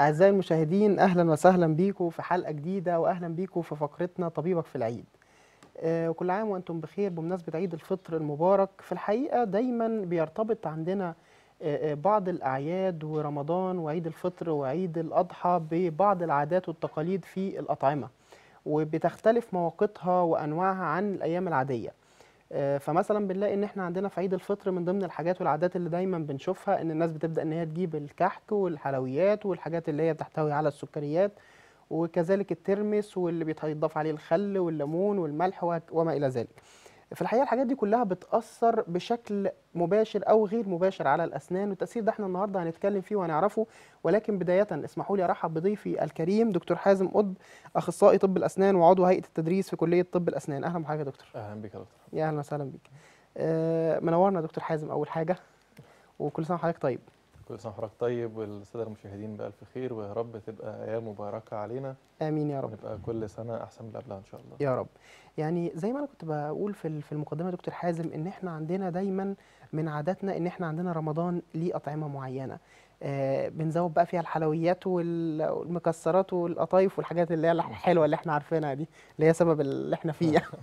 أعزائي المشاهدين أهلا وسهلا بيكم في حلقة جديدة وأهلا بيكم في فقرتنا طبيبك في العيد آه، وكل عام وأنتم بخير بمناسبة عيد الفطر المبارك في الحقيقة دايما بيرتبط عندنا آه، آه، بعض الأعياد ورمضان وعيد الفطر وعيد الأضحى ببعض العادات والتقاليد في الأطعمة وبتختلف مواقيتها وأنواعها عن الأيام العادية آه، فمثلا بنلاقي ان احنا عندنا في عيد الفطر من ضمن الحاجات والعادات اللي دايما بنشوفها ان الناس بتبدا ان هي تجيب الكحك والحلويات والحاجات اللي هي بتحتوي على السكريات وكذلك الترمس واللي بيتضاف عليه الخل والليمون والملح وك- وما الى ذلك في الحقيقه الحاجات دي كلها بتاثر بشكل مباشر او غير مباشر على الاسنان والتاثير ده احنا النهارده هنتكلم فيه وهنعرفه ولكن بدايه اسمحوا لي ارحب بضيفي الكريم دكتور حازم قطب اخصائي طب الاسنان وعضو هيئه التدريس في كليه طب الاسنان اهلا بحضرتك يا دكتور اهلا بك يا دكتور يا اهلا وسهلا بيك آه، منورنا يا دكتور حازم اول حاجه وكل سنه وحضرتك طيب كل سنه وحضرتك طيب والساده المشاهدين بالف خير ويا رب تبقى ايام مباركه علينا امين يا رب ونبقى كل سنه احسن من اللي قبلها ان شاء الله يا رب يعني زي ما انا كنت بقول في ال- في المقدمه يا دكتور حازم ان احنا عندنا دايما من عاداتنا ان احنا عندنا رمضان ليه اطعمه معينه آه بنزود بقى فيها الحلويات وال- والمكسرات والقطايف والحاجات اللي هي الحلوه اللي احنا عارفينها دي اللي هي سبب اللي احنا فيه يعني.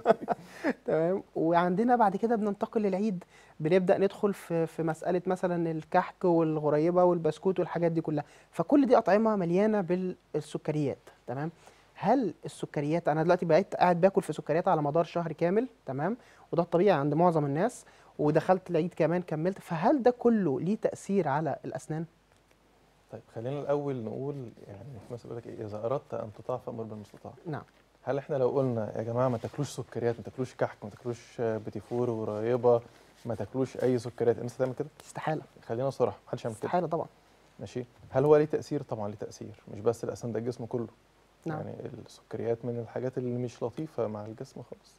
تمام وعندنا بعد كده بننتقل للعيد بنبدا ندخل في في مساله مثلا الكحك والغريبه والبسكوت والحاجات دي كلها فكل دي اطعمه مليانه بالسكريات تمام هل السكريات انا دلوقتي بقيت قاعد باكل في سكريات على مدار شهر كامل تمام وده الطبيعي عند معظم الناس ودخلت العيد كمان كملت فهل ده كله ليه تاثير على الاسنان طيب خلينا الاول نقول يعني في مثل بيقول لك ايه اذا اردت ان تطاع فامر بالمستطاع نعم هل احنا لو قلنا يا جماعه ما تاكلوش سكريات ما تاكلوش كحك ما تاكلوش بتيفور ورايبه ما تاكلوش اي سكريات الناس هتعمل كده استحاله خلينا صراحه محدش يعمل كده استحاله طبعا ماشي هل هو ليه تاثير طبعا ليه تاثير مش بس الاسنان ده الجسم كله نعم يعني السكريات من الحاجات اللي مش لطيفة مع الجسم خالص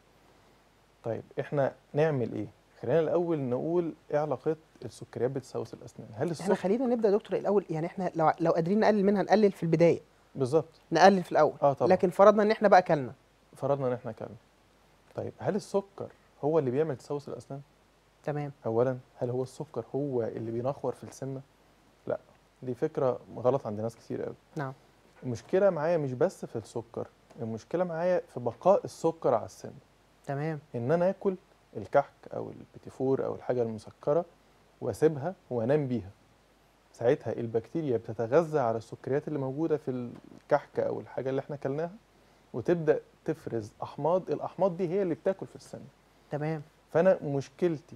طيب احنا نعمل ايه خلينا الاول نقول ايه علاقة السكريات بتسوس الاسنان هل احنا السكر خلينا نبدا يا دكتور الاول يعني احنا لو لو قادرين نقلل منها نقلل في البدايه بالظبط نقلل في الاول اه طبعا لكن فرضنا ان احنا بقى اكلنا فرضنا ان احنا كلنا طيب هل السكر هو اللي بيعمل تسوس الاسنان تمام اولا هل هو السكر هو اللي بينخور في السنة لا دي فكرة غلط عند ناس كتير قوي نعم المشكلة معايا مش بس في السكر المشكلة معايا في بقاء السكر على السن تمام ان انا اكل الكحك او البيتيفور او الحاجه المسكره واسيبها وانام بيها ساعتها البكتيريا بتتغذى على السكريات اللي موجوده في الكحك او الحاجه اللي احنا اكلناها وتبدا تفرز احماض الاحماض دي هي اللي بتاكل في السن تمام فانا مشكلتي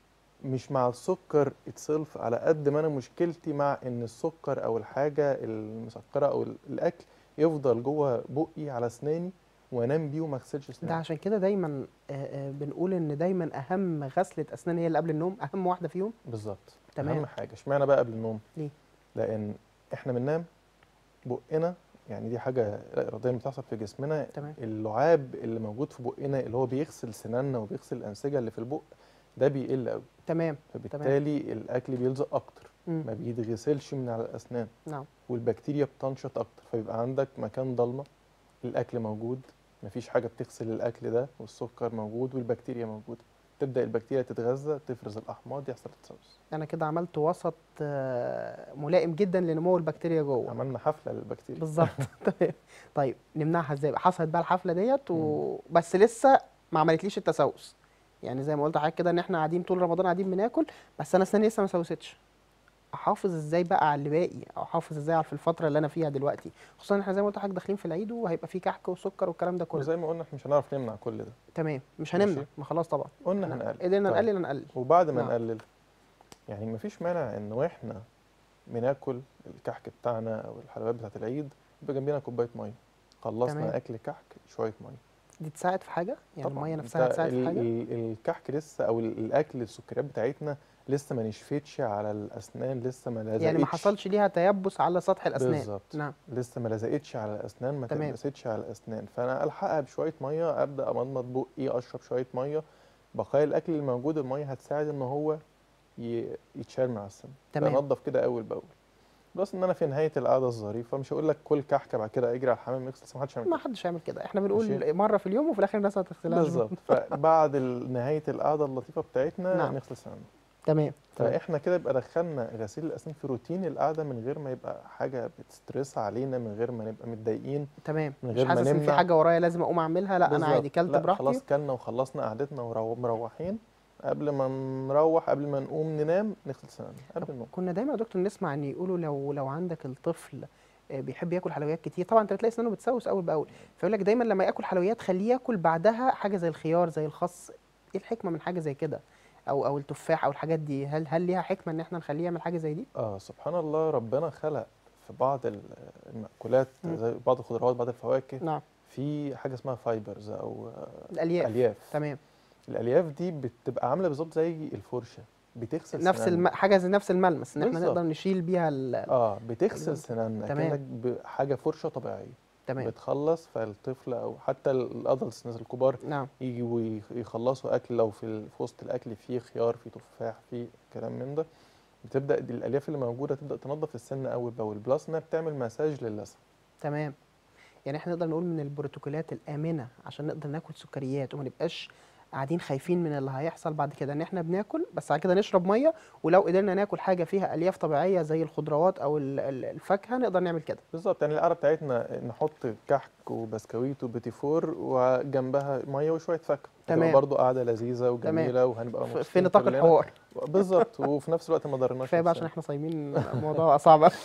مش مع السكر اتسلف على قد ما انا مشكلتي مع ان السكر او الحاجه المسكره او الاكل يفضل جوه بقي على اسناني وانام بيه وما اغسلش ده اسناني عشان كده دايما آه، آه، بنقول ان دايما اهم غسله اسنان هي اللي قبل النوم اهم واحده فيهم بالظبط تمام. اهم حاجه اشمعنى بقى قبل النوم ليه؟ لان احنا بننام بقنا يعني دي حاجه لا اراديا بتحصل في جسمنا تمام اللعاب اللي موجود في بقنا اللي هو بيغسل سناننا وبيغسل الانسجه اللي في البق ده بيقل قوي تمام فبالتالي الاكل بيلزق اكتر مم. ما بيتغسلش من على الاسنان نعم والبكتيريا بتنشط اكتر فيبقى عندك مكان ضلمه الاكل موجود مفيش حاجه بتغسل الاكل ده والسكر موجود والبكتيريا موجوده تبدا البكتيريا تتغذى تفرز الاحماض يحصل تسوس انا كده عملت وسط آه، ملائم جدا لنمو البكتيريا جوه عملنا حفله للبكتيريا بالظبط تمام طيب نمنعها ازاي بقى؟ حصلت بقى الحفله ديت و... بس لسه ما عملتليش التسوس يعني زي ما قلت لحضرتك كده ان احنا قاعدين طول رمضان قاعدين بناكل بس انا اسناني لسه ما سوستش احافظ ازاي بقى على اللي باقي او احافظ ازاي على في الفتره اللي انا فيها دلوقتي خصوصا ان احنا زي ما قلت لحضرتك داخلين في العيد وهيبقى في كحك وسكر والكلام ده كله وزي ما قلنا احنا مش هنعرف نمنع كل ده تمام مش هنمنع ماشي. ما خلاص طبعا قلنا إحنا هنقلل قدرنا طيب. نقلل نقلل وبعد ما نعم. نقلل يعني مفيش مانع ان واحنا بناكل الكحك بتاعنا او الحلويات بتاعت العيد يبقى جنبنا كوبايه ميه تمام. خلصنا اكل كحك شويه ميه دي تساعد في حاجه يعني طبعاً. الميه أنت نفسها تساعد في ال- حاجه ال- الكحك لسه او ال- الاكل السكريات بتاعتنا لسه ما نشفتش على الاسنان لسه ما لزقتش يعني ما حصلش ليها تيبس على سطح الاسنان بالظبط نعم لسه ما لزقتش على الاسنان ما تمام. تلبستش على الاسنان فانا الحقها بشويه ميه ابدا امضمض بقي اشرب شويه ميه بقايا الاكل الموجود الميه هتساعد ان هو ي- يتشال مع السن تمام انضف كده اول باول بلس ان انا في نهايه القعده الظريفه مش هقول لك كل كحكه بعد كده اجري على الحمام يغسل ما حدش يعمل ما كده حدش يعمل كده احنا بنقول ماشي. مره في اليوم وفي الاخر الناس ما تغسلهاش بالظبط فبعد ال- نهايه القعده اللطيفه بتاعتنا نعم. نغسل سناننا تمام تمام فاحنا كده يبقى دخلنا غسيل الاسنان في روتين القعده من غير ما يبقى حاجه بتسترس علينا من غير ما نبقى متضايقين تمام من مش غير ما حاسس ان في نمنع. حاجه ورايا لازم اقوم اعملها لا انا بالظبط. عادي كلت لا براحتي خلاص كلنا وخلصنا قعدتنا ومروحين قبل ما نروح قبل ما نقوم ننام نغسل سناننا قبل النوم كنا دايما يا دكتور نسمع ان يقولوا لو لو عندك الطفل آه، بيحب ياكل حلويات كتير طبعا انت بتلاقي اسنانه بتسوس اول باول فيقول لك دايما لما ياكل حلويات خليه ياكل بعدها حاجه زي الخيار زي الخس ايه الحكمه من حاجه زي كده او او التفاح او الحاجات دي هل هل ليها حكمه ان احنا نخليه يعمل حاجه زي دي اه سبحان الله ربنا خلق في بعض ال- المأكولات مم. زي بعض الخضروات بعض الفواكه نعم في حاجه اسمها فايبرز او آه، الالياف الياف تمام الالياف دي بتبقى عامله بالظبط زي الفرشه بتغسل نفس سناننا. الم... حاجه زي نفس الملمس ان احنا بالظبط. نقدر نشيل بيها ال... اه بتغسل الوزن. سناننا تمام. كانك بحاجه فرشه طبيعيه تمام بتخلص فالطفل او حتى الادلتس الناس الكبار نعم يجوا ويخ- يخلصوا اكل لو في ال- في وسط الاكل فيه خيار فيه تفاح فيه كلام من ده بتبدا دي الالياف اللي موجوده تبدا تنظف السن اول باول بلس انها بتعمل مساج للثه تمام يعني احنا نقدر نقول من البروتوكولات الامنه عشان نقدر ناكل سكريات وما نبقاش قاعدين خايفين من اللي هيحصل بعد كده ان احنا بناكل بس بعد كده نشرب ميه ولو قدرنا ناكل حاجه فيها الياف طبيعيه زي الخضروات او ال- ال- الفاكهه نقدر نعمل كده بالظبط يعني القعده بتاعتنا نحط كحك وبسكويت وبيتي فور وجنبها ميه وشويه فاكهه تمام. تبقى برضه قعده لذيذه وجميله وهنبقى ف- في مبسوطين نطاق كلنا. الحوار بالظبط وفي نفس الوقت ما ضرناش كفايه بقى عشان نفسنا. احنا صايمين الموضوع صعب أوي.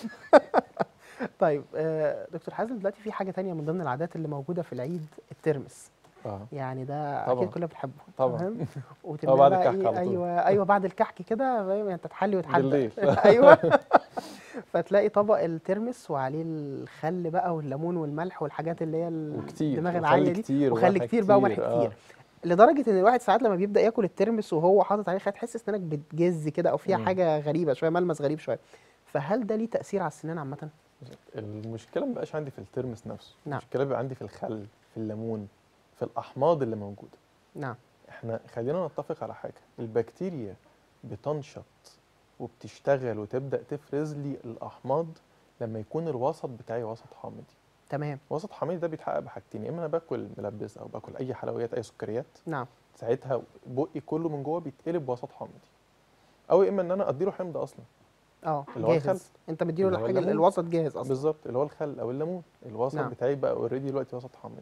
طيب آه، دكتور حازم دلوقتي في حاجه تانية من ضمن العادات اللي موجوده في العيد الترمس اه يعني ده طبعاً. اكيد كلنا بنحبه طبعاً. تمام؟ اه وتبقى بعد بقى الكحك إيه على طول. ايوه ايوه بعد الكحك كده فاهم انت تحلي وتحدى بالليل ايوه فتلاقي طبق الترمس وعليه الخل بقى والليمون والملح والحاجات اللي هي وكتير الدماغ وخل العاليه دي كتير وخل وملح كتير بقى وملح آه. كتير لدرجه ان الواحد ساعات لما بيبدا ياكل الترمس وهو حاطط عليه خل تحس اسنانك بتجز كده او فيها مم. حاجه غريبه شويه ملمس غريب شويه فهل ده ليه تاثير على السنان عامه المشكله ما بقاش عندي في الترمس نفسه نعم. المشكله بقى عندي في الخل في الليمون في الاحماض اللي موجوده نعم احنا خلينا نتفق على حاجه البكتيريا بتنشط وبتشتغل وتبدا تفرز لي الاحماض لما يكون الوسط بتاعي وسط حامضي تمام وسط حامضي ده بيتحقق بحاجتين يا اما انا باكل ملبس او باكل اي حلويات اي سكريات نعم ساعتها بقي كله من جوه بيتقلب وسط حامضي او يا اما ان انا اديله حمض اصلا اه اللي هو الخل. جاهز انت مديله اللي هو الحاجه الليمون. الوسط جاهز اصلا بالظبط اللي هو الخل او الليمون الوسط نعم. نعم. بتاعي بقى اوريدي دلوقتي وسط حامضي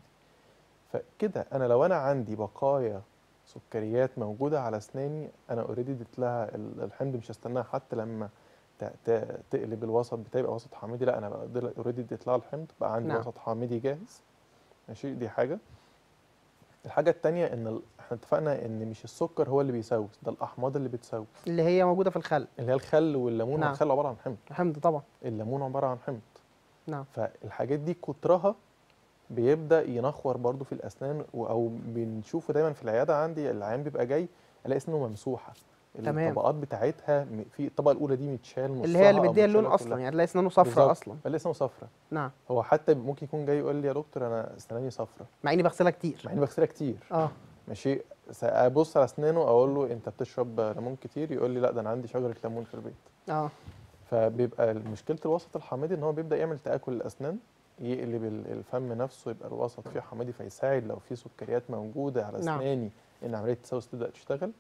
فكده انا لو انا عندي بقايا سكريات موجوده على اسناني انا اوريدي اديت لها ال- الحمض مش هستناها حتى لما ت- ت- تقلب الوسط بتاعي يبقى وسط حامضي لا انا بقى اوريدي اديت لها الحمض بقى عندي نعم. نعم. وسط حامضي جاهز ماشي دي حاجه الحاجه التانية ان ال- احنا اتفقنا ان مش السكر هو اللي بيسوس ده الاحماض اللي بتسوس اللي هي موجوده في الخل اللي هي الخل والليمون نعم. والخل عباره عن حمض الحمض طبعا الليمون عباره عن حمض نعم فالحاجات دي كترها بيبدا ينخور برضو في الاسنان و- او بنشوفه دايما في العياده عندي العيان بيبقى جاي الاقي اسنانه ممسوحه تمام. الطبقات بتاعتها م- في الطبقه الاولى دي متشال نصها اللي هي اللي أو مديها اللون متشالة اصلا كلها. يعني تلاقي اسنانه صفرا بالظبط. اصلا الاقي اسنانه صفرا نعم هو حتى ممكن يكون جاي يقول لي يا دكتور انا اسناني صفرا مع اني بغسلها كتير مع اني بغسلها كتير اه ماشي س- ابص على اسنانه اقول له انت بتشرب ليمون كتير يقول لي لا ده انا عندي شجره ليمون في البيت اه فبيبقى مشكله الوسط الحامضي ان هو بيبدا يعمل تاكل الاسنان يقلب ال- الفم نفسه يبقى الوسط فيه حامضي فيساعد لو في سكريات موجوده على نعم. اسناني ان عمليه التسوس تبدا تشتغل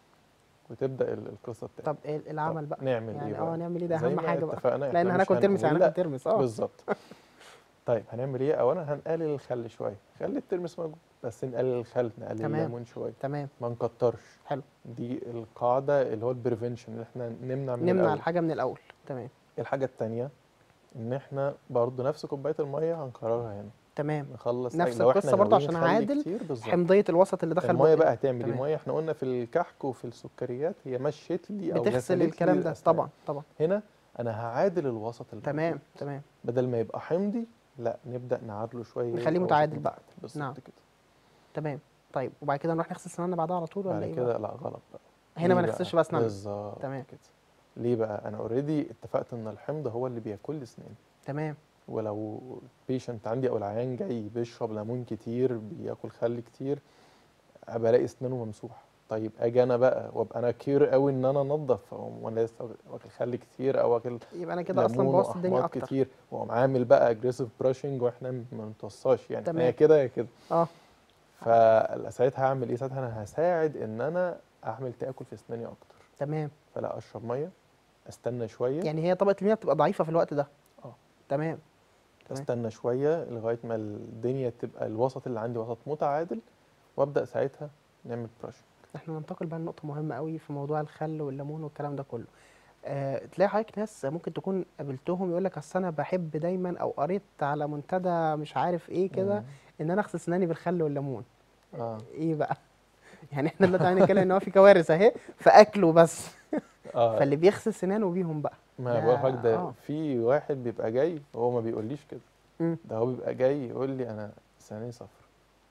وتبدا ال- القصه بتاعتي طب إيه العمل بقى نعمل يعني ايه اه بقى نعمل ايه ده زي اهم ما حاجه بقى اتفقنا لان إحنا مش هناكل ترمس هنقول هناكل لا. ترمس اه بالظبط طيب هنعمل ايه اولا هنقلل الخل شويه خلي الترمس موجود بس نقلل الخل نقلل تمام. الليمون شويه تمام ما نكترش حلو. دي القاعده اللي هو البريفنشن اللي احنا نمنع من نمنع الأول. الحاجه من الاول تمام الحاجة التانية إن إحنا برضو نفس كوباية المية هنكررها هنا تمام نخلص نفس لو إحنا القصة برضو غاويين عشان خل أعادل كتير بالظبط حمضيه الوسط اللي دخل المية بقي. بقى هتعمل إيه؟ تمام. المية إحنا قلنا في الكحك وفي السكريات هي مشيت لي أو بتغسل غسلت لي الكلام ده الأسنان. طبعا طبعا هنا أنا هعادل الوسط اللي تمام موجود. تمام بدل ما يبقى حمضي لا نبدأ نعادله شوية نخليه يبقى متعادل وسط بقى. متعادل. بالظبط نعم. كده تمام طيب وبعد كده نروح نغسل سناننا بعدها على طول ولا بعد ايه بقى؟ كده لا غلط بقى هنا ما ليه نغسلش بقى اسناننا بالظبط تمام. كده ليه بقى أنا أوريدي اتفقت إن الحمض هو اللي بياكل لي أسناني تمام ولو بيشنت عندي او العيان جاي بيشرب ليمون كتير بياكل خل كتير بلاقي اسنانه ممسوحه طيب اجي انا بقى وابقى انا كير قوي ان انا انضف وانا لسه واكل خل كتير او واكل يبقى انا كده اصلا ليمون بوظت الدنيا وأحماض اكتر كتير واقوم عامل بقى اجريسيف براشنج واحنا ما نمتصاش يعني تمام. هي كده هي كده اه فساعتها هعمل ايه ساعتها انا هساعد ان انا اعمل تاكل في اسناني اكتر تمام فلا اشرب ميه استنى شويه يعني هي طبقه المياه بتبقى ضعيفه في الوقت ده اه. تمام تمام. استنى شويه لغايه ما الدنيا تبقى الوسط اللي عندي وسط متعادل وابدا ساعتها نعمل براش احنا ننتقل بقى لنقطه مهمه قوي في موضوع الخل والليمون والكلام ده كله أه تلاقي حضرتك ناس ممكن تكون قابلتهم يقول لك اصل انا بحب دايما او قريت على منتدى مش عارف ايه كده ان انا اغسل سناني بالخل والليمون اه ايه بقى يعني احنا دلوقتي هنتكلم ان هو في كوارث اهي في اكله بس اه فاللي بيغسل سنانه بيهم بقى ما ده- بقول لحضرتك ده آه. في واحد بيبقى جاي هو ما بيقوليش كده مم. ده هو بيبقى جاي يقول لي انا سناني صفر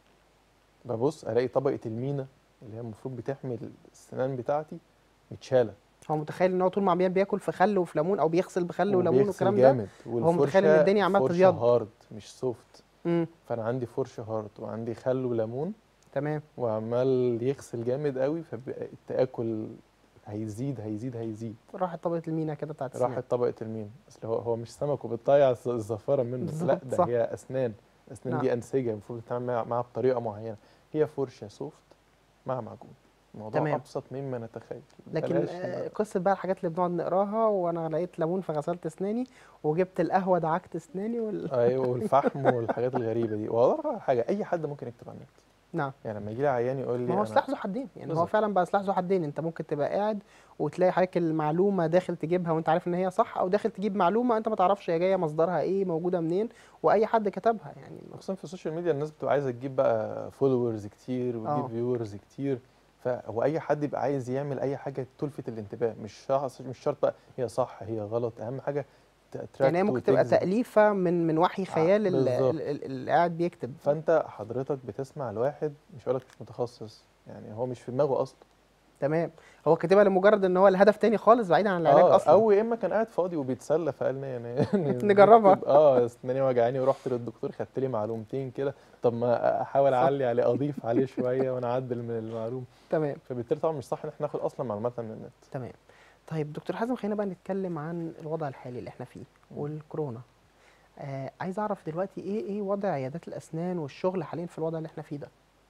ببص الاقي طبقه المينا اللي هي المفروض بتحمي السنان بتاعتي متشاله هو متخيل ان هو طول ما عمال بياكل في خل وفي ليمون او بيغسل بخل وليمون وبيغسل والكلام ده جامد هو متخيل إن الدنيا عمالة فرشة تبيض. هارد مش سوفت امم فانا عندي فرشه هارد وعندي خل وليمون تمام وعمال يغسل جامد قوي فالتاكل هيزيد هيزيد هيزيد راحت طبقه المينا كده بتاعت السنان راحت طبقه المين اصل هو هو مش سمك وبتضيع الز- الزفاره منه بس لا بالظبط، ده صح. هي اسنان الاسنان نعم. دي انسجه المفروض تتعامل معاها- معاها بطريقه معينه هي فرشه سوفت مع معجون الموضوع تمام. ابسط مما نتخيل لكن بلاش آه، نبقى- قصه بقى الحاجات اللي بنقعد نقراها وانا لقيت ليمون فغسلت اسناني وجبت القهوه دعكت اسناني وال... ايوه والفحم والحاجات الغريبه دي والله على حاجه اي حد ممكن يكتب على النت نعم يعني لما يجي لي عيان يقول لي ما هو أنا- سلاح ذو حدين يعني هو بالظبط. فعلا بقى سلاح ذو حدين انت ممكن تبقى قاعد وتلاقي حضرتك المعلومه داخل تجيبها وانت عارف ان هي صح او داخل تجيب معلومه انت ما تعرفش هي جايه مصدرها ايه موجوده منين واي حد كتبها يعني خصوصا في السوشيال ميديا الناس بتبقى عايزه تجيب بقى فولورز كتير آه. وتجيب فيورز كتير فهو اي حد يبقى عايز يعمل اي حاجه تلفت الانتباه مش شخص مش شرط بقى هي صح هي غلط اهم حاجه تاتراكت يعني هي ممكن تبقى وتجذب. تاليفه من من وحي خيال ال- بالظبط. ال- ال- اللي قاعد بيكتب فانت حضرتك بتسمع لواحد مش هقولك مش متخصص يعني هو مش في دماغه اصلا تمام هو كاتبها لمجرد ان هو الهدف تاني خالص بعيدا عن العلاج آه اصلا او يا اما كان قاعد فاضي وبيتسلى فقال ن- ن- نجربها. نكتب- اه اسناني وجعاني ورحت للدكتور خدت لي معلومتين كده طب ما احاول صح. اعلي عليه اضيف عليه شويه وانا اعدل من المعلومه تمام فبالتالي طبعا مش صح ان احنا ناخد اصلا معلوماتنا من النت تمام طيب دكتور حازم خلينا بقى نتكلم عن الوضع الحالي اللي احنا فيه مم. والكورونا آه عايز اعرف دلوقتي ايه ايه وضع عيادات الاسنان والشغل حاليا في الوضع اللي احنا فيه ده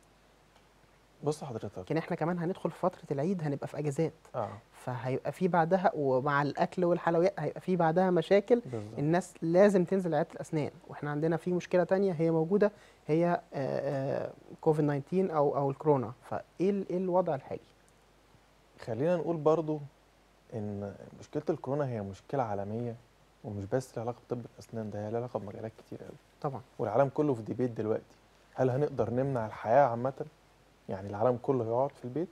بص حضرتك لكن احنا كمان هندخل في فتره العيد هنبقى في اجازات اه فهيبقى في بعدها ومع الاكل والحلويات هيبقى في بعدها مشاكل بالظبط الناس لازم تنزل عياده الاسنان واحنا عندنا في مشكله تانية هي موجوده هي كوفيد 19 او او الكورونا فايه ال- ايه الوضع الحالي خلينا نقول برضو ان مشكله الكورونا هي مشكله عالميه ومش بس لها علاقه بطب الاسنان ده هي لها علاقه بمجالات كتير قوي طبعا والعالم كله في ديبيت دلوقتي هل هنقدر نمنع الحياه عامه يعني العالم كله يقعد في البيت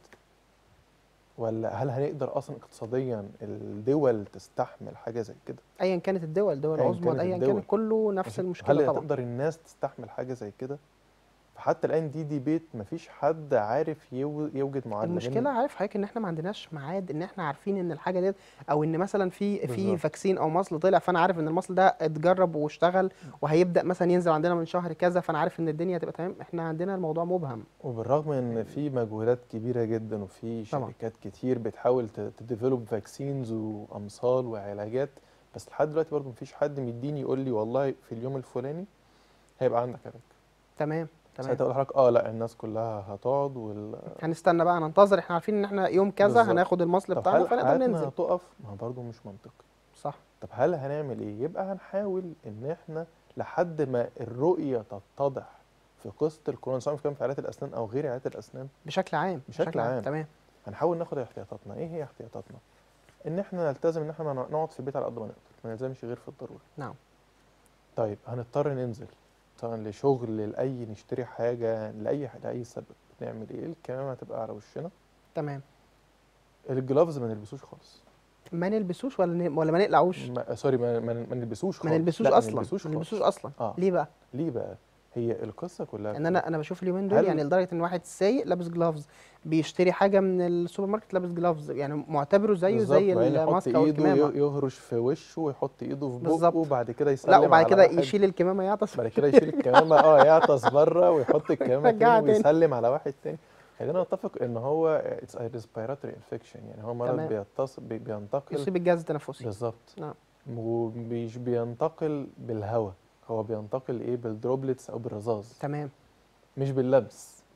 ولا هل هنقدر اصلا اقتصاديا الدول تستحمل حاجه زي كده ايا كانت الدول دول أياً العظمى كانت ايا الدول. كان كله نفس المشكله هل طبعا هتقدر الناس تستحمل حاجه زي كده فحتى الان دي ديبيت مفيش حد عارف يو- يوجد معادله بين- المشكله عارف حضرتك ان احنا ما عندناش ميعاد ان احنا عارفين ان الحاجه ديت او ان مثلا في في بالظبط. فاكسين او مصل طلع فانا عارف ان المصل ده اتجرب واشتغل وهيبدا مثلا ينزل عندنا من شهر كذا فانا عارف ان الدنيا هتبقى تمام احنا عندنا الموضوع مبهم وبالرغم ان في مجهودات كبيره جدا وفي طبعا. شركات كتير بتحاول تديفلوب فاكسينز وامصال وعلاجات بس لحد دلوقتي برضه مفيش حد مديني يقول لي والله في اليوم الفلاني هيبقى عندك علاج تمام تمام ساعتها اقول لحضرتك اه لا الناس كلها هتقعد وال هنستنى بقى ننتظر احنا عارفين ان احنا يوم كذا بالظبط. هناخد المصل طب بتاعنا هل فنقدر حياتنا ننزل هتقف ما هو برضه مش منطقي صح طب هل هنعمل ايه يبقى هنحاول ان احنا لحد ما الرؤيه تتضح في قصه الكورونا سواء كان في عيادات الاسنان او غير عيادات الاسنان بشكل عام بشكل عام. تمام هنحاول ناخد احتياطاتنا ايه هي احتياطاتنا ان احنا نلتزم ان احنا ما نقعد في البيت على قد ما نقدر ما نلزمش غير في الضروره نعم طيب هنضطر ننزل سواء لشغل لاي نشتري حاجه لاي لاي سبب نعمل ايه الكمامه هتبقى على وشنا تمام الجلافز ما نلبسوش خالص ما نلبسوش ولا ن... ولا ما نقلعوش ما سوري ما, ما, ما نلبسوش خالص ما نلبسوش لا، اصلا ما نلبسوش ما خالص. نلبسوش اصلا اه ليه بقى ليه بقى هي القصه كلها ان انا انا بشوف اليومين دول هل- يعني لدرجه ان واحد سايق لابس جلافز بيشتري حاجه من السوبر ماركت لابس جلافز يعني معتبره زيه بالظبط، زي وبعدين يحط الماسك او ايده الكمامه ي- يهرش في وشه ويحط ايده في بالظبط. بقه وبعد كده يسلم لا وبعد على كده واحد. يشيل الكمامه يعطس بعد كده يشيل الكمامه اه يعطس بره ويحط الكمامه رجعها تاني تاني. ويسلم على واحد تاني خلينا نتفق ان هو اتس ريسبيراتوري انفكشن يعني هو مرض تمام. بيتص... بي- بينتقل يصيب الجهاز التنفسي بالظبط نعم. ومش بينتقل بالهواء هو بينتقل ايه بالدروبلتس او بالرذاذ تمام مش باللمس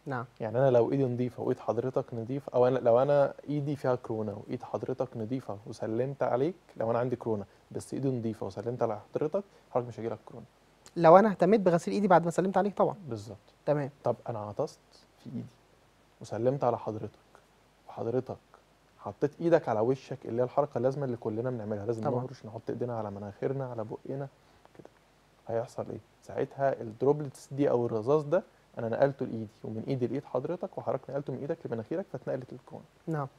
نعم يعني انا لو ايدي نظيفه وايد حضرتك نظيف او انا لو انا ايدي فيها كورونا وايد حضرتك نظيفه وسلمت عليك لو انا عندي كورونا بس ايدي نظيفه وسلمت على حضرتك حضرتك مش هيجيلك كورونا لو انا اهتميت بغسيل ايدي بعد ما سلمت عليك طبعا بالظبط تمام طب انا عطست في ايدي وسلمت على حضرتك وحضرتك حطيت ايدك على وشك اللي هي الحركه اللازمه اللي كلنا بنعملها لازم طبعا. نهرش نحط ايدينا على مناخيرنا على بقنا كده هيحصل ايه ساعتها الدروبلتس دي او الرذاذ ده انا نقلته لايدي ومن ايدي لايد حضرتك وحضرتك نقلته من ايدك لمناخيرك فاتنقلت للكون نعم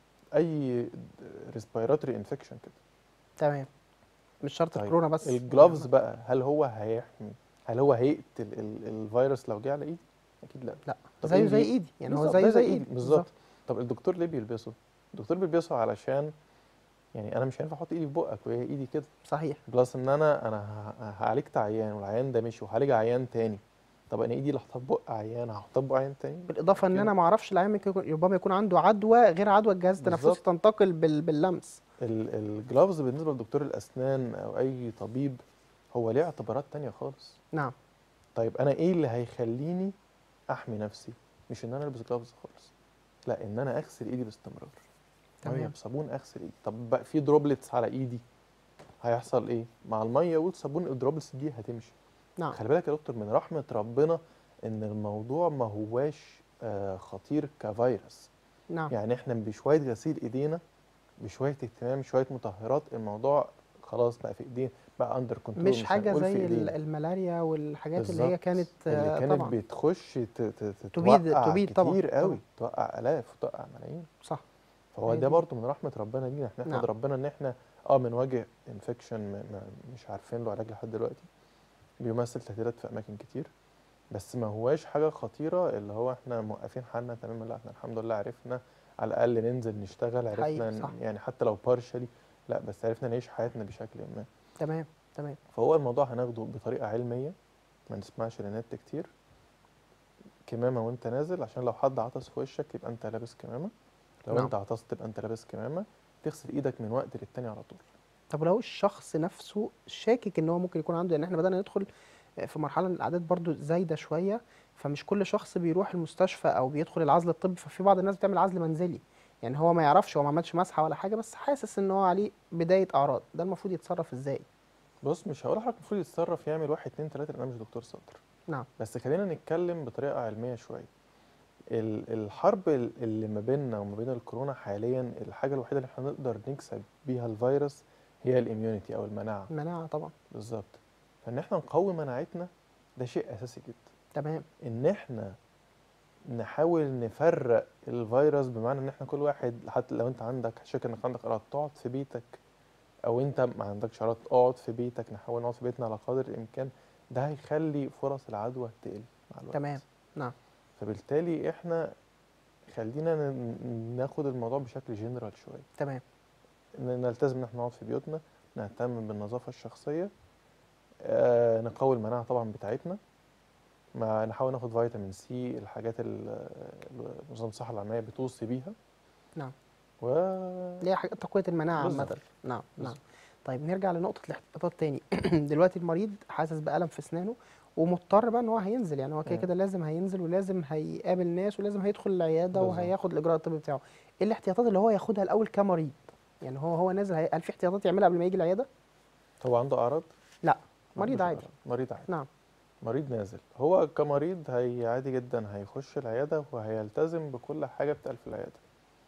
اي ريسبيراتوري انفكشن كده تمام مش شرط طيب، الكورونا بس الجلافز يعني بقى هل هو هيحمي هل هو هيقتل ال- الفيروس لو جه على ايدي اكيد لا لا طب زيه إيه زي دي؟ ايدي يعني هو بالظبط، زيه ده زي ايدي بالظبط طب الدكتور ليه بيلبسه الدكتور بيلبسه علشان يعني انا مش هينفع احط ايدي في بقك وهي ايدي كده صحيح بلس ان انا انا ه- هعالجت عيان والعيان ده مشي وهعالج عيان تاني طب انا ايدي اللي هحطها في بق عيان هحطها في بق عيان تاني بالاضافه ان كده. انا ما اعرفش العيان ممكن يكون- ربما يكون عنده عدوى غير عدوى الجهاز التنفسي بالظبط. تنتقل بال... باللمس ال- الجلافز بالنسبه لدكتور الاسنان او اي طبيب هو ليه اعتبارات تانية خالص نعم طيب انا ايه اللي هيخليني احمي نفسي مش ان انا البس جلافز خالص لا ان انا اغسل ايدي باستمرار ميه تمام بصابون اغسل ايدي طب بقى في دروبلتس على ايدي هيحصل ايه مع الميه والصابون الدروبلتس دي هتمشي نعم خلي بالك يا دكتور من رحمه ربنا ان الموضوع ما هواش آه، خطير كفيروس نعم يعني احنا بشويه غسيل ايدينا بشويه اهتمام شويه مطهرات الموضوع خلاص بقى في ايدينا بقى اندر كنترول مش حاجه هنقول في زي ال- إيدينا. الملاريا والحاجات اللي هي بالظبط. كانت اللي آه، كانت طبعا بتخش ت- ت- ت- تبيد- توقع تبيد طبعا، كتير قوي طبعا. توقع الاف وتوقع ملايين صح فهو هي ده دي. برضه من رحمه ربنا لينا احنا نحمد نعم. ربنا ان احنا اه بنواجه انفكشن مش عارفين له علاج لحد دلوقتي بيمثل تهديدات في اماكن كتير بس ما هواش حاجه خطيره اللي هو احنا موقفين حالنا تماما لا احنا الحمد لله عرفنا على الاقل ننزل نشتغل عرفنا حقيقي، ن- صح. يعني حتى لو بارشلي لا بس عرفنا نعيش حياتنا بشكل ما تمام تمام فهو الموضوع هناخده بطريقه علميه ما نسمعش للنت كتير كمامه وانت نازل عشان لو حد عطس في وشك يبقى انت لابس كمامه لو نعم. انت عطست تبقى انت لابس كمامه تغسل ايدك من وقت للتاني على طول طب لو الشخص نفسه شاكك ان هو ممكن يكون عنده يعني احنا بدأنا ندخل في مرحله الاعداد برضو زايده شويه فمش كل شخص بيروح المستشفى او بيدخل العزل الطبي ففي بعض الناس بتعمل عزل منزلي يعني هو ما يعرفش هو ما عملش مسحه ولا حاجه بس حاسس ان هو عليه بدايه اعراض ده المفروض يتصرف ازاي بص مش هقول لحضرتك المفروض يتصرف يعمل واحد اتنين تلاته لان انا مش دكتور صدر نعم بس خلينا نتكلم بطريقه علميه شويه ال- الحرب ال- اللي ما بيننا وما بين الكورونا حاليا الحاجه الوحيده اللي احنا نقدر نكسب بيها الفيروس هي الاميونيتي او المناعه المناعه طبعا بالظبط فان احنا نقوي مناعتنا ده شيء اساسي جدا تمام ان احنا نحاول نفرق الفيروس بمعنى ان احنا كل واحد حتى لو انت عندك شاك انك عندك اعراض تقعد في بيتك او انت ما عندكش اعراض اقعد في بيتك نحاول نقعد في بيتنا على قدر الامكان ده هيخلي فرص العدوى تقل مع الوقت تمام نعم فبالتالي احنا خلينا ن- ناخد الموضوع بشكل جنرال شويه تمام ن- نلتزم ان احنا نقعد في بيوتنا نهتم بالنظافه الشخصيه آه نقوي المناعه طبعا بتاعتنا ما نحاول ناخد فيتامين سي الحاجات ال- ال- نظام الصحه العالميه بتوصي بيها نعم. و اللي هي حاجة تقوية المناعة عامة بالظبط. نعم نعم بالظبط. طيب نرجع لنقطة الاحتياطات تاني دلوقتي المريض حاسس بألم في أسنانه ومضطر بقى إن هو هينزل يعني هو كده مم. كده لازم هينزل ولازم هيقابل ناس ولازم هيدخل العيادة بالظبط. وهياخد الإجراء الطبي بتاعه إيه الاحتياطات اللي هو ياخدها الأول كمريض يعني هو هو نازل هي- هل في احتياطات يعملها قبل ما يجي العيادة؟ هو عنده اعراض لا ما مريض عندوش عادي أعراض. مريض عادي نعم مريض نازل هو كمريض هي عادي جدا هيخش العياده وهيلتزم بكل حاجه بتقال في العياده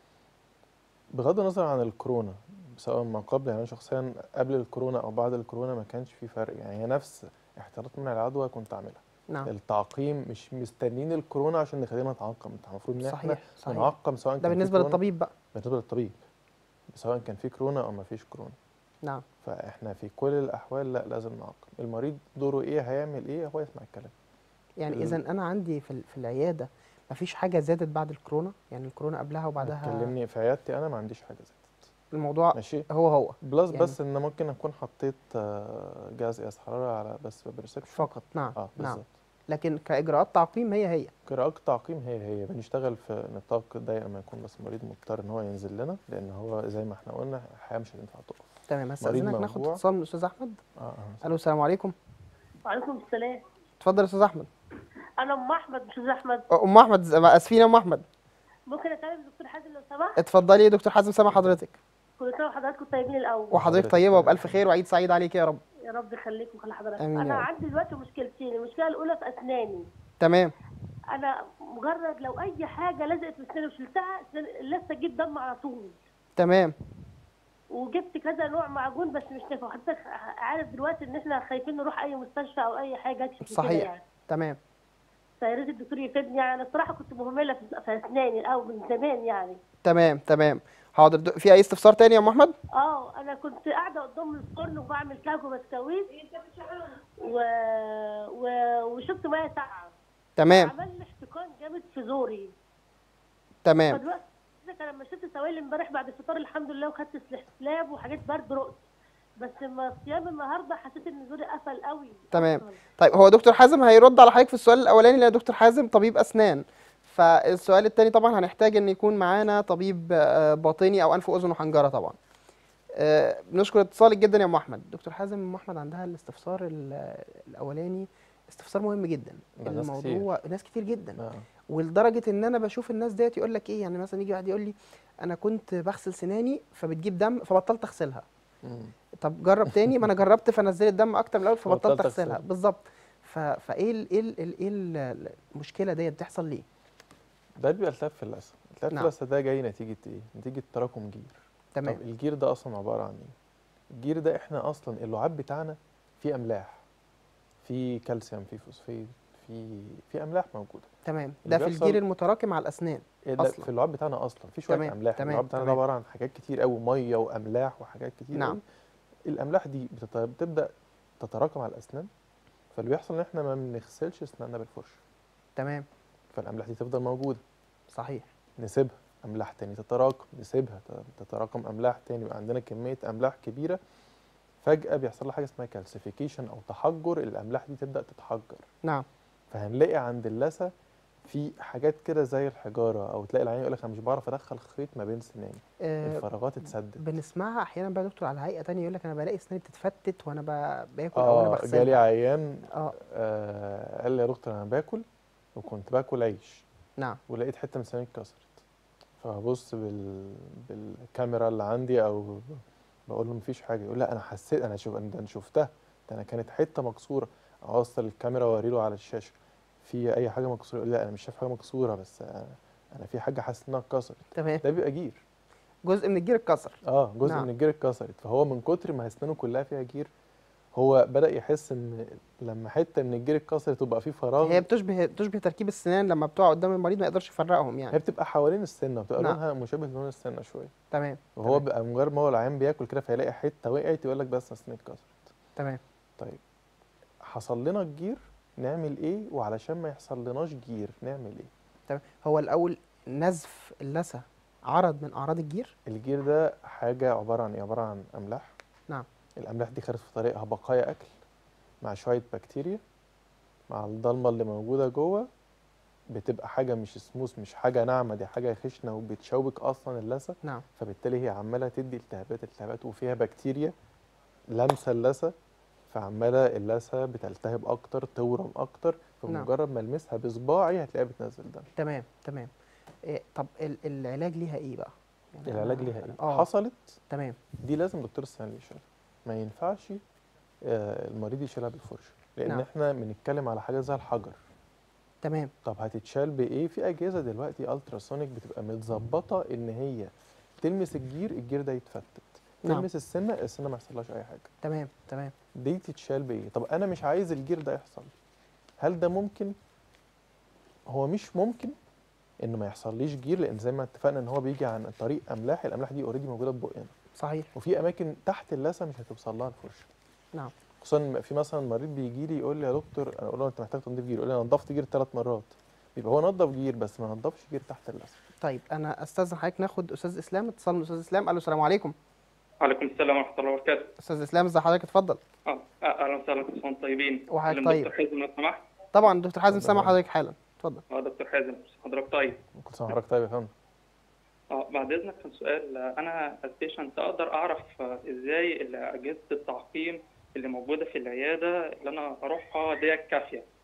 بغض النظر عن الكورونا سواء ما قبل يعني أنا شخصيا قبل الكورونا او بعد الكورونا ما كانش في فرق يعني هي نفس احتياطات منع العدوى كنت عاملها نعم التعقيم مش مستنيين الكورونا عشان نخلينا نتعقم انت المفروض ان احنا صحيح صحيح نعقم سواء ده كان في بالنسبة كورونا- للطبيب بقى بالنسبه للطبيب سواء كان في كورونا او ما فيش كورونا نعم فاحنا في كل الاحوال لا لازم نعقم المريض دوره ايه هيعمل ايه هو يسمع الكلام يعني ال- إذا أنا عندي في ال- في العيادة مفيش حاجة زادت بعد الكورونا يعني الكورونا قبلها وبعدها تكلمني في عيادتي انا ما عنديش حاجه زي الموضوع ماشي هو هو بلس يعني- بس ان ممكن اكون حطيت آه، جهاز قياس حراره على بس بريسبشن فقط نعم اه نعم بالظبط لكن كإجراءات تعقيم هي هي قراءة تعقيم هي هي بنشتغل في نطاق ضيق ما يكون بس المريض مضطر ان هو ينزل لنا لان هو زي ما احنا قلنا الحياه مش هتنفع تقف تمام هستأذنك ناخد موجوع. اتصال من الأستاذ أحمد اه اه ألو السلام عليكم وعليكم السلام اتفضل يا أستاذ أحمد انا ام احمد مش استاذ احمد ام احمد ز- اسفين يا ام احمد ممكن اكلم دكتور حازم لو سمحت اتفضلي يا دكتور حازم سامع حضرتك كل سنه وحضراتكم طيبين الاول وحضرتك حضرتك طيبه طيب. وبالف خير وعيد سعيد عليك يا رب يا رب يخليك ويخلي حضرتك آمين يا انا رب. عندي دلوقتي مشكلتين المشكله الاولى في اسناني تمام انا مجرد لو اي حاجه لزقت في اسناني وشلتها أسناني- لسه تجيب دم على طول تمام وجبت كذا نوع معجون بس مش نافع حضرتك عارف دلوقتي ان احنا خايفين نروح اي مستشفى او اي حاجه اكشف كده صحيح. يعني تمام فيا ريت الدكتور يفيدني يعني انا الصراحه كنت مهمله في في اسناني الاول من زمان يعني تمام تمام حاضر د- في اي استفسار تاني يا ام احمد اه انا كنت قاعده قدام الفرن وبعمل كعك وبسكويت و... و... وشفت ميه ساقعه تمام عمل لي احتقان جامد في زوري تمام فدلوقتي انا لما شفت سوائل امبارح بعد الفطار الحمد لله وخدت استحلاب وحاجات برد رقت بس لما صيام النهارده حسيت ان زوري قفل قوي تمام. أصلاً. طيب هو دكتور حازم هيرد على حضرتك في السؤال الاولاني لان دكتور حازم طبيب اسنان فالسؤال التاني طبعا هنحتاج ان يكون معانا طبيب آه، باطني او انف واذن وحنجره طبعا آه، بنشكر اتصالك جدا يا ام احمد دكتور حازم ام احمد عندها الاستفسار ال- الاولاني استفسار مهم جدا ده ناس الموضوع ناس كتير جدا آه. ولدرجه ان انا بشوف الناس ديت يقول لك ايه يعني مثلا يجي واحد يقول لي انا كنت بغسل سناني فبتجيب دم فبطلت اغسلها مم. طب جرب تاني ما انا جربت فنزلت دم اكتر من الاول فبطلت فبطلت اغسلها أغسلها. بالظبط ف... فايه ال... ايه ال... ال- ايه ال- المشكله ديت بتحصل ليه ده بيبقى التهاب في اللثه التهاب في نعم. اللثه ده جاي نتيجه ايه نتيجه تراكم جير تمام طب الجير ده اصلا عباره عن ايه الجير ده احنا اصلا اللعاب بتاعنا فيه املاح فيه كالسيوم فيه فوسفيد في في املاح موجوده تمام اللي ده في بيحصل- الجير المتراكم على الاسنان إيه ده أصلاً. في اللعاب بتاعنا اصلا في شويه تمام، املاح تمام، اللعاب بتاعنا ده تمام. عباره عن حاجات كتير قوي ميه واملاح وحاجات كتير نعم. قوي. الاملاح دي بتت- بتبدا تتراكم على الاسنان فاللي بيحصل ان احنا ما بنغسلش اسناننا بالفرشه تمام فالاملاح دي تفضل موجوده صحيح نسيبها املاح تاني تتراكم نسيبها ت- تتراكم املاح تاني يبقى عندنا كميه املاح كبيره فجاه بيحصل لها حاجه اسمها كالسيفيكيشن او تحجر الاملاح دي تبدا تتحجر نعم فهنلاقي عند اللثه في حاجات كده زي الحجاره او تلاقي العيان يقول لك انا مش بعرف ادخل خيط ما بين سناني آه الفراغات اتسدت بنسمعها احيانا بقى يا دكتور على هيئه تانية يقول لك انا بلاقي اسناني بتتفتت وانا ب... باكل او انا اه بغسلها جالي عيان اه آه قال لي يا دكتور انا باكل وكنت باكل عيش نعم ولقيت حته من سناني اتكسرت فببص بال... بالكاميرا اللي عندي او بقول له مفيش حاجه يقول لا انا حسيت انا شوف ده انا شفتها ده انا كانت حته مكسوره اوصل الكاميرا واوري له على الشاشه في اي حاجه مكسوره يقول لا انا مش شايف حاجه مكسوره بس انا أنا في حاجه حاسس انها اتكسرت تمام ده بيبقى جير جزء من الجير اتكسر اه جزء نعم. من الجير اتكسرت فهو من كتر ما اسنانه كلها فيها جير هو بدا يحس ان لما حته من الجير اتكسرت تبقى في فراغ هي بتشبه بتشبه تركيب السنان لما بتقع قدام المريض ما يقدرش يفرقهم يعني هي بتبقى حوالين السنه بتبقى نعم. لونها مشابه لون السنه شويه تمام وهو تمام. بقى مجرد ما هو العيان بياكل كده فيلاقي حته وقعت يقول لك بس اسناني اتكسرت تمام طيب حصل لنا الجير نعمل ايه وعلشان ما يحصل لناش جير نعمل ايه تمام هو الاول نزف اللثه عرض من اعراض الجير الجير ده حاجه عباره عن ايه عباره عن املاح نعم. الاملاح دي خدت في طريقها بقايا اكل مع شويه بكتيريا مع الضلمه اللي موجوده جوه بتبقى حاجه مش سموث مش حاجه ناعمه دي حاجه خشنه وبتشوك اصلا اللثه نعم فبالتالي هي عماله تدي التهابات التهابات وفيها بكتيريا لامسه اللثه فعماله اللثه بتلتهب اكتر تورم اكتر نعم. فمجرد ما المسها بصباعي هتلاقيها بتنزل دم تمام تمام إيه طب ال- العلاج ليها ايه بقى يعني العلاج أنا- ليها ايه اه حصلت تمام دي لازم دكتور السنان اللي يشيلها ما ينفعش آه، المريض يشيلها بالفرشه لان نعم. احنا بنتكلم على حاجه زي الحجر تمام طب هتتشال بايه في اجهزه دلوقتي التراسونيك بتبقى متظبطه ان هي تلمس الجير الجير ده يتفتت نعم. تلمس السنه السنه ما يحصلهاش اي حاجه تمام تمام دي تتشال بايه طب انا مش عايز الجير ده يحصل هل ده ممكن هو مش ممكن انه ما يحصليش جير لان زي ما اتفقنا ان هو بيجي عن طريق املاح الاملاح دي اوريدي موجوده في بقنا صحيح وفي اماكن تحت اللثه مش هتوصل لها الفرشه نعم خصوصا في مثلا مريض بيجي لي يقول لي يا دكتور انا اقول له انت محتاج تنظيف جير يقول لي انا نضفت جير ثلاث مرات يبقى هو نضف جير بس ما نضفش جير تحت اللثه طيب انا استاذن حضرتك ناخد استاذ اسلام اتصال من استاذ اسلام الو السلام عليكم وعليكم السلام ورحمة الله وبركاته. استاذ اسلام ازي حضرتك اتفضل اه آه، أهلا وسهلا كل سنة وانتم طيبين. وحضرتك أكلم طيب. دكتور حازم لو سمحت. طبعا دكتور حازم اتفضل سامع يا حضرتك حالا اتفضل اه دكتور حازم حضرتك طيب. كل سنه وحضرتك طيب يا فندم اه بعد إذنك كان سؤال آه، أنا البيشنت أقدر أعرف آه، إزاي ال- أجهزة التعقيم اللي موجودة في العيادة اللي أنا أروحها ديت كافية.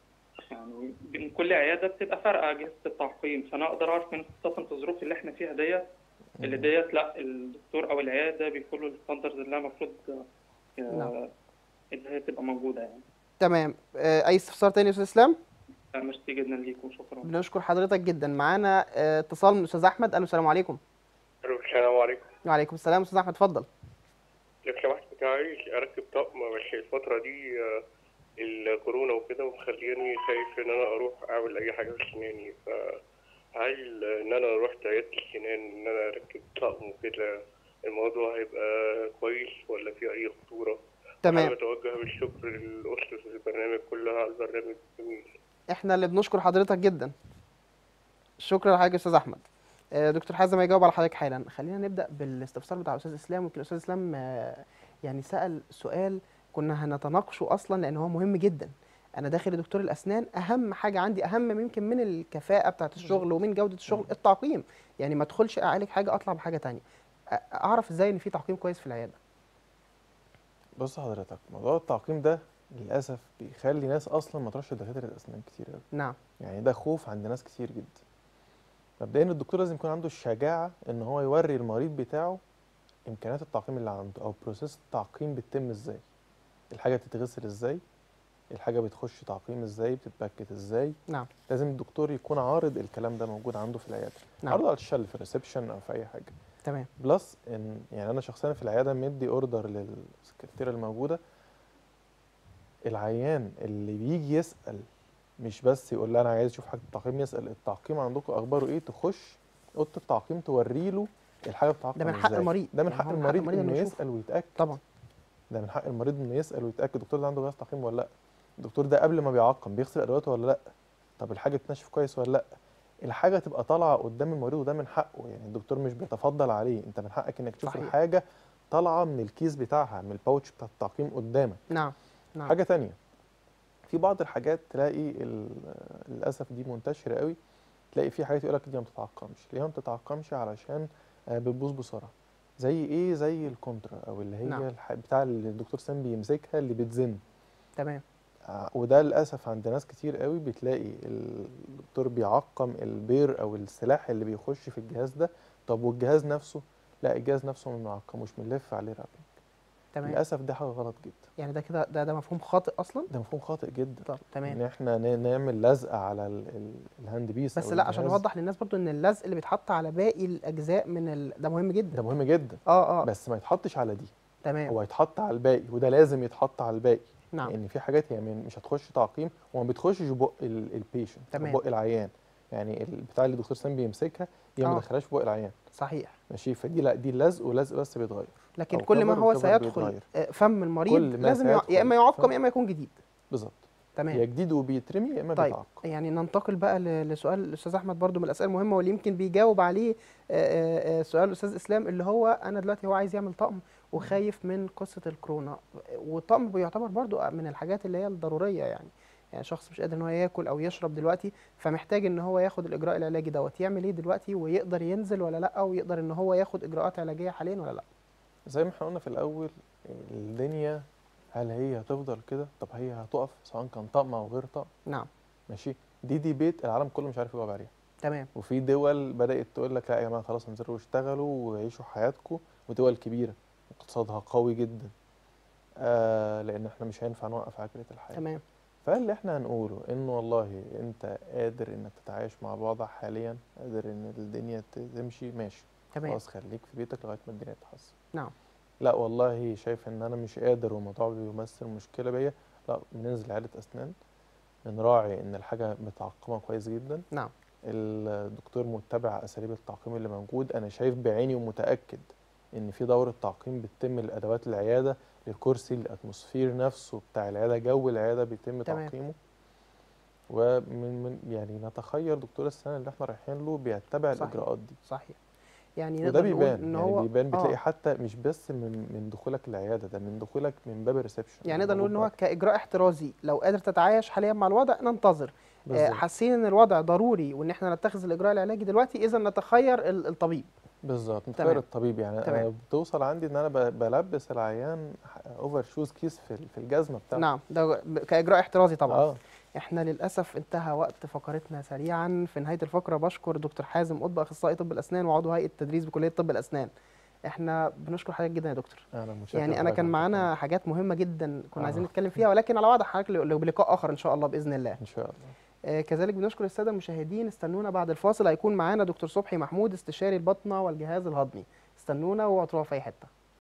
يعني بين كل عياده بتبقى فارقه اجهزه التعقيم فانا اقدر اعرف من خاصه في الظروف اللي احنا فيها ديت اللي ديت لا الدكتور او العياده بيكونوا الستاندرز اللي هي المفروض آه، نعم. اللي هي تبقى موجوده يعني تمام آه، اي استفسار تاني يا استاذ اسلام ميرسي جدا ليكم شكرا بنشكر حضرتك جدا معانا آه، اتصال من استاذ احمد الو السلام عليكم الو السلام عليكم وعليكم السلام استاذ احمد اتفضل لو سمحت كنت عايز اركب طقم بس الفترة دي آه، الكورونا وكده ومخليني خايف ان انا اروح اعمل اي حاجة في سناني فهل ان انا رحت عيادة السنان ان انا اركب طقم وكده الموضوع هيبقى كويس ولا في اي خطورة؟ تمام حابب اتوجه بالشكر لأسرة البرنامج كلها على البرنامج الجميل احنا اللي بنشكر حضرتك جدا شكرا لحضرتك يا استاذ احمد آه، دكتور حازم هيجاوب على حضرتك حالا خلينا نبدا بالاستفسار بتاع الاستاذ اسلام يمكن الاستاذ اسلام آه، يعني سال سؤال كنا هنتناقشه اصلا لان هو مهم جدا انا داخل لدكتور الاسنان اهم حاجه عندي اهم يمكن من الكفاءه بتاعه الشغل ومن جوده الشغل التعقيم يعني ما ادخلش اعالج حاجه اطلع بحاجه تانية أ- اعرف ازاي ان في تعقيم كويس في العياده بص حضرتك موضوع التعقيم ده للاسف بيخلي ناس اصلا ما تروحش لدكاتره الاسنان كتير قوي نعم يعني ده خوف عند ناس كتير جدا مبدئيا الدكتور لازم يكون عنده الشجاعه ان هو يوري المريض بتاعه امكانيات التعقيم اللي عنده او بروسيس التعقيم بتتم ازاي الحاجه بتتغسل ازاي الحاجه بتخش تعقيم ازاي بتتبكت ازاي نعم لازم الدكتور يكون عارض الكلام ده موجود عنده في العياده نعم. عارضه على الشل في الريسبشن او في اي حاجه تمام بلس ان يعني انا شخصيا في العياده مدي اوردر للسكرتيره الموجوده العيان اللي بيجي يسال مش بس يقول لها انا عايز اشوف حاجه التعقيم يسال التعقيم عندكم اخباره ايه تخش اوضه التعقيم توري له الحاجه بتعقم ده من حق إزاي. المريض ده من يعني حق هو من حق المريض المريض انه إنه يشوف. يسال ويتاكد طبعا ده من حق المريض انه يسال ويتاكد الدكتور ده عنده جهاز تعقيم ولا لا الدكتور ده قبل ما بيعقم بيغسل ادواته ولا لا طب الحاجه تنشف كويس ولا لا الحاجه تبقى طالعه قدام المريض وده من حقه يعني الدكتور مش بيتفضل عليه انت من حقك انك تشوف صحيح. الحاجه طالعه من الكيس بتاعها من الباوتش بتاع التعقيم قدامك نعم نعم حاجه تانية في بعض الحاجات تلاقي ال- للاسف دي منتشره قوي تلاقي في حاجات يقول لك دي ما بتتعقمش ليه ما بتتعقمش علشان آه، بتبوظ بسرعه زي ايه زي الكونترا او اللي هي نعم. الح- بتاع اللي الدكتور سام بيمسكها اللي بتزن تمام آه، وده للاسف عند ناس كتير قوي بتلاقي الدكتور بيعقم البير او السلاح اللي بيخش في الجهاز ده طب والجهاز نفسه لا الجهاز نفسه ما بنعقموش بنلف عليه رابنج تمام للاسف ده حاجه غلط جدا يعني ده كده ده ده مفهوم خاطئ اصلا ده مفهوم خاطئ جدا طب تمام ان احنا ن- نعمل لزقه على ال- ال- الهاند بيس بس أو لا عشان الجهاز. نوضح للناس برضو ان اللزق اللي بيتحط على باقي الاجزاء من ال... ده مهم جدا ده مهم جدا اه اه بس ما يتحطش على دي تمام هو يتحط على الباقي وده لازم يتحط على الباقي نعم لان في حاجات هي من- مش هتخش تعقيم وما بتخشش بق البيشنت تمام. بق العيان يعني البتاع اللي الدكتور سام بيمسكها هي ما آه. دخلهاش في بق العيان صحيح ماشي فدي لا دي اللزق ولزق بس بيتغير لكن أو كل ما cover هو وcover سيدخل بيتغير. آه، فم المريض كل ما لازم يع... سيدخل يا اما يعقم فم- يا اما يكون جديد بالظبط تمام يا جديد وبيترمي يا اما طيب بيتعقم يعني ننتقل بقى ل- لسؤال الاستاذ احمد برضو من الاسئله المهمه واللي يمكن بيجاوب عليه آه، آه، آه، سؤال الاستاذ اسلام اللي هو انا دلوقتي هو عايز يعمل طقم وخايف من قصه الكورونا والطقم بيعتبر برضو من الحاجات اللي هي الضروريه يعني يعني شخص مش قادر ان هو ياكل او يشرب دلوقتي فمحتاج ان هو ياخد الاجراء العلاجي دوت يعمل ايه دلوقتي ويقدر ينزل ولا لا ويقدر ان هو ياخد اجراءات علاجيه حاليا ولا لا زي ما احنا قلنا في الاول الدنيا هل هي هتفضل كده طب هي هتقف سواء كان طقم او غير طقم نعم ماشي دي دي بيت العالم كله مش عارف يجاوب عليها تمام وفي دول بدات تقول لك لا يا جماعه خلاص انزلوا واشتغلوا وعيشوا حياتكم ودول كبيره اقتصادها قوي جدا آه لان احنا مش هينفع نوقف عجله الحياه تمام فاللي احنا هنقوله انه والله انت قادر انك تتعايش مع الوضع حاليا قادر ان الدنيا ت- تمشي ماشي تمام خلاص خليك في بيتك لغايه ما الدنيا تتحسن نعم لا والله شايف ان انا مش قادر والموضوع بيمثل مشكله بيا لا بننزل عياده اسنان بنراعي ان الحاجه متعقمه كويس جدا نعم الدكتور متبع اساليب التعقيم اللي موجود انا شايف بعيني ومتاكد ان في دوره تعقيم بتتم لادوات العياده للكرسي الاتموسفير نفسه بتاع العياده جو العياده بيتم تمام. تعقيمه ومن من يعني نتخير دكتور السنه اللي احنا رايحين له بيتبع صحيح. الاجراءات دي صحيح يعني وده نقدر نقول بيبان ان يعني هو بيبان بتلاقي آه. حتى مش بس من من دخولك العياده ده من دخولك من باب الريسبشن يعني نقدر نقول ان هو كاجراء احترازي لو قادر تتعايش حاليا مع الوضع ننتظر آه، بالظبط حاسين ان الوضع ضروري وان احنا نتخذ الاجراء العلاجي دلوقتي اذا نتخير ال- الطبيب بالظبط تمام. متخيل الطبيب يعني تمام. أنا بتوصل عندي ان انا ب- بلبس العيان اوفر شوز كيس في في الجزمه بتاعته نعم ده ب- كاجراء احترازي طبعا اه احنا للاسف انتهى وقت فقرتنا سريعا في نهايه الفقره بشكر دكتور حازم قطب اخصائي طب الاسنان وعضو هيئه التدريس بكليه طب الاسنان احنا بنشكر حضرتك جدا يا دكتور انا متشكر يعني انا لحضرتك كان يا معانا دكتور. حاجات مهمه جدا كنا آه. عايزين نتكلم فيها ولكن على وعد حضرتك ل- بلقاء اخر ان شاء الله باذن الله ان شاء الله آه، كذلك بنشكر الساده المشاهدين استنونا بعد الفاصل هيكون معانا دكتور صبحي محمود استشاري البطنه والجهاز الهضمي استنونا واوعوا تروحوا في اي حته